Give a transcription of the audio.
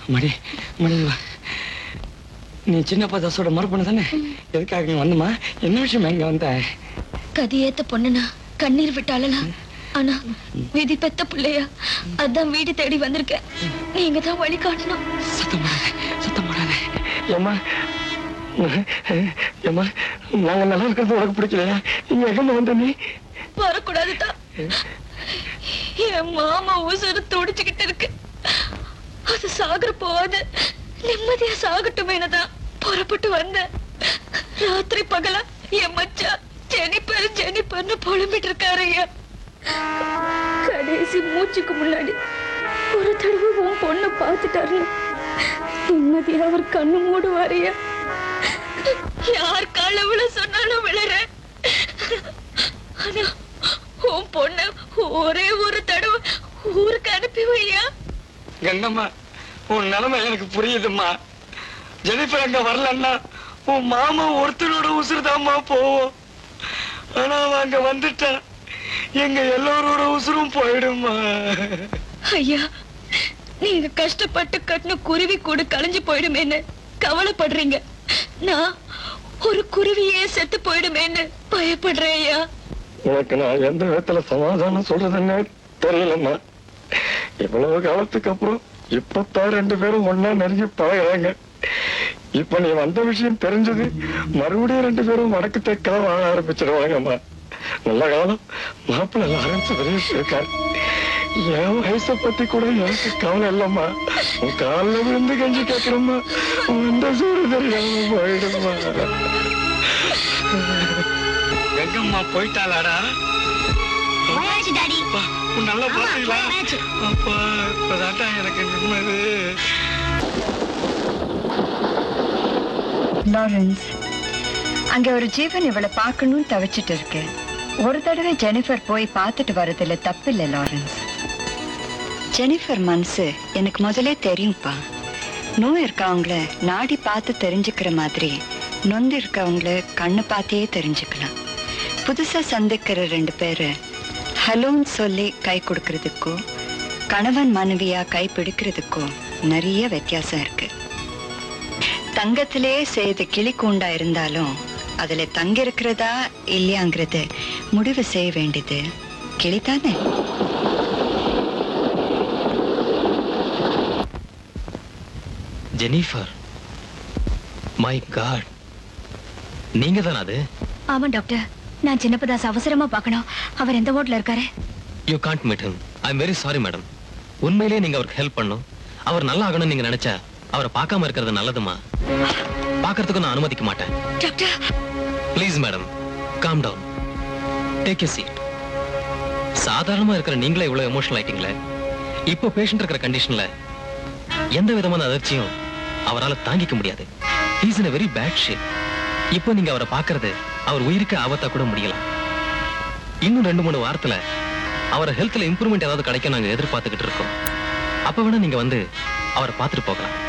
மடி மடி வா நீ சின்னப்பா தாசோட மறுப்பண்ண தானே எதுக்காக இங்க வந்தமா என்ன விஷயம் எங்க வந்த கதியேத்த பொண்ணுனா கண்ணீர் விட்டாளனா ஆனா விதி பெத்த பிள்ளையா அதான் வீடு தேடி வந்திருக்கேன் நீங்க தான் வழி காட்டணும் சத்தம் போடாத சத்தம் போடாத ஏம்மா ஏம்மா நாங்க நல்லா இருக்கிறது உனக்கு பிடிக்கலையா இங்க எங்க வந்த நீ வரக்கூடாதுதான் என் மாமா உசுறு துடிச்சுக்கிட்டு இருக்கு அது சாகர போவாது நிம்மதியா சாகட்டுமேனு தான் புறப்பட்டு வந்தேன் ராத்திரி பகலா என் மச்சான் ஜெனிப்பர் ஜெனிப்பர்னு புலம்பிட்டு இருக்காரு ஐயா கடைசி மூச்சுக்கு முன்னாடி ஒரு தடவை உன் பொண்ணை பார்த்துட்டாரு நிம்மதியா அவர் கண்ணு மூடுவாரையா யார் கால விழ சொன்னாலும் விழறேன் ஆனா உன் பொண்ண ஒரே ஒரு தடவை ஊருக்கு அனுப்பி வையா கங்கம்மா உன் நிலைமை எனக்கு புரியுதும்மா ஜெனிஃபர் அங்க வரலன்னா உன் மாமா ஒருத்தனோட உசுறுதாம்மா போவோம் ஆனா அவன் அங்க வந்துட்டான் எங்க எல்லாரோட உசுரும் போயிடும்மா ஐயா நீங்க கஷ்டப்பட்டு கட்டின குருவி கூடு களைஞ்சு போயிடுமேன்னு கவலைப்படுறீங்க நான் ஒரு குருவியே செத்து போயிடுமேன்னு பயப்படுறேன் ஐயா உனக்கு நான் எந்த விதத்துல சமாதானம் சொல்றதுன்னு தெரியலம்மா இவ்வளவு காலத்துக்கு அப்புறம் இப்பத்தான் ரெண்டு பேரும் ஒன்னா நெருங்கி பழகுறாங்க இப்ப நீ வந்த விஷயம் தெரிஞ்சது மறுபடியும் ரெண்டு பேரும் வடக்கு தெற்கா வாழ ஆரம்பிச்சிருவாங்கம்மா நல்ல காலம் மாப்பிள்ளை லாரன்ஸ் வெளியே இருக்கார் என் வயசை பத்தி கூட எனக்கு கவலை இல்லம்மா உன் காலில் விழுந்து கஞ்சி கேட்கிறோம்மா உன் சூடு தெரியாம போயிடுமா கங்கம்மா போயிட்டாளாடா போயாச்சு டாடி அப்பா, உன் நல்லா ஆமா, பாத்தீங்களா போயாச்சு. அப்பா இப்பதான்டா எனக்கு நிம்மதி லாரன்ஸ் அங்க ஒரு ஜீவன் இவளை பார்க்கணும்னு தவிச்சிட்டு இருக்கு ஒரு தடவை ஜெனிஃபர் போய் பார்த்துட்டு வரதுல தப்பு இல்லை லாரன்ஸ் ஜெனிஃபர் மனசு எனக்கு முதல்ல தெரியும்ப்பா நோய் இருக்கவங்கள நாடி பார்த்து தெரிஞ்சுக்கிற மாதிரி நொந்து இருக்கவங்கள கண்ணு பார்த்தே தெரிஞ்சுக்கலாம் புதுசா சந்திக்கிற ரெண்டு பேரு ஹலோன்னு சொல்லி கை கொடுக்கறதுக்கும் கணவன் மனைவியா கை பிடிக்கிறதுக்கும் நிறைய வித்தியாசம் இருக்கு தங்கத்திலே செய்த கிளி கூண்டா இருந்தாலும் அதுல தங்க இருக்கிறதா இல்லையாங்கிறது முடிவு செய்ய வேண்டியது கிளிதானே ஜெனிஃபர் மை காட் நீங்க தானே அது ஆமா டாக்டர் நான் சின்னப்பதாஸ் அவசரமா பார்க்கணும் அவர் எந்த வார்ட்ல இருக்காரு you can't meet him I am very sorry madam உண்மையிலேயே நீங்க அவருக்கு ஹெல்ப் பண்ணும் அவர் நல்லா ஆகணும்னு நீங்க நினைச்சா அவரை பார்க்காம இருக்கிறது நல்லதுமா பார்க்கறதுக்கு நான் அனுமதிக்க மாட்டேன் doctor please madam calm down take a seat சாதாரணமா இருக்கிற நீங்களே இவ்வளவு எமோஷனல் ஆயிட்டீங்களே இப்போ பேஷண்ட் இருக்கிற கண்டிஷன்ல எந்த விதமான அதிர்ச்சியும் அவரால் தாங்கிக்க முடியாது is in a very bad shape இப்போ நீங்க அவரை பார்க்கறது அவர் உயிருக்கு ஆபத்தா கூட முடியலாம் இன்னும் ரெண்டு மூணு வாரத்துல அவர் ஹெல்த்ல இம்ப்ரூவ்மெண்ட் ஏதாவது கிடைக்க நாங்க எதிர்பார்த்துக்கிட்டு இருக்கோம் அப்ப வேணா நீங்க வந்து அவரை பார்த்துட்டு போகலாம்